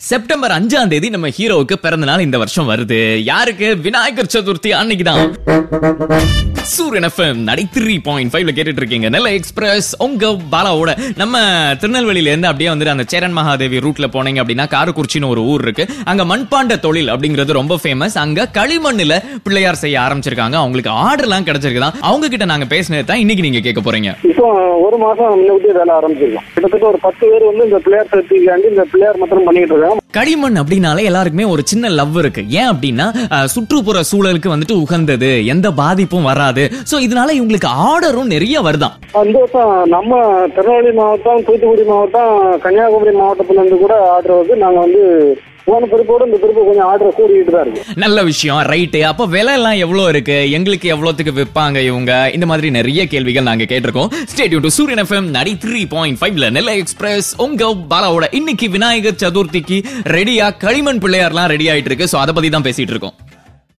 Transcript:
September அஞ்சாம் தேதி நம்ம ஹீரோவுக்கு பிறந்த நாள் இந்த வருஷம் வருது யாருக்கு விநாயகர் சதுர்த்தி அன்னைக்குதான் சூரியன் எஃப்எம் நடி த்ரீ பாயிண்ட் ஃபைவ்ல கேட்டுட்டு இருக்கீங்க நெல்லை எக்ஸ்பிரஸ் உங்க பாலாவோட நம்ம திருநெல்வேலியில இருந்து அப்படியே வந்துட்டு அந்த சேரன் மகாதேவி ரூட்ல போனீங்க அப்படின்னா காரக்குறிச்சின்னு ஒரு ஊர் இருக்கு அங்க மண்பாண்ட தொழில் அப்படிங்கிறது ரொம்ப ஃபேமஸ் அங்க களிமண்ணுல பிள்ளையார் செய்ய ஆரம்பிச்சிருக்காங்க அவங்களுக்கு ஆர்டர் எல்லாம் கிடைச்சிருக்குதான் அவங்க கிட்ட நாங்க பேசினது தான் இன்னைக்கு நீங்க கேட்க போறீங்க இப்போ ஒரு மாசம் முன்னாடி வேலை ஆரம்பிச்சிருக்கோம் கிட்டத்தட்ட ஒரு பத்து பேர் வந்து இந்த பிள்ளையார் சதுர்த்திக்காண்டி இந்த பிள்ளையார் மாத்திரம் பண்ணிட்டு இருக்காங்க களிமண் அப்படின்னாலே எல்லாருக்குமே ஒரு சின்ன லவ் இருக்கு ஏன் அப்படின்னா அஹ், சுற்றுப்புற சூழலுக்கு வந்துட்டு உகந்தது எந்த பாதிப்பும் வராது சோ இதனால இவங்களுக்கு ஆர்டரும் நிறைய வருதாம் இந்த வருஷம் நம்ம திருநெல்வேலி மாவட்டம் தூத்துக்குடி மாவட்டம் கன்னியாகுமரி மாவட்டத்துல இருந்து கூட ஆர்டர் வந்து நாங்க வந்து போன திருப்போட இந்த திருப்பு கொஞ்சம் ஆர்டர் கூடிக்கிட்டு தான் இருக்கு நல்ல விஷயம் ரைட்டு அப்ப விலை எல்லாம் எவ்வளவு இருக்கு எங்களுக்கு எவ்வளவுக்கு விற்பாங்க இவங்க இந்த மாதிரி நிறைய கேள்விகள் நாங்க கேட்டிருக்கோம் ஸ்டேடியூ டு சூரியன் எஃப்எம் நடி த்ரீ பாயிண்ட் ஃபைவ்ல நெல்லை எக்ஸ்பிரஸ் உங்க பாலாவோட இன்னைக்கு விநாயகர் சதுர்த்திக்கு ரெடியா களிமண் பிள்ளையார்லாம் ரெடி ஆயிட்டு இருக்கு சோ அதை பத்தி தான் பேசிட்டு இருக்கோம்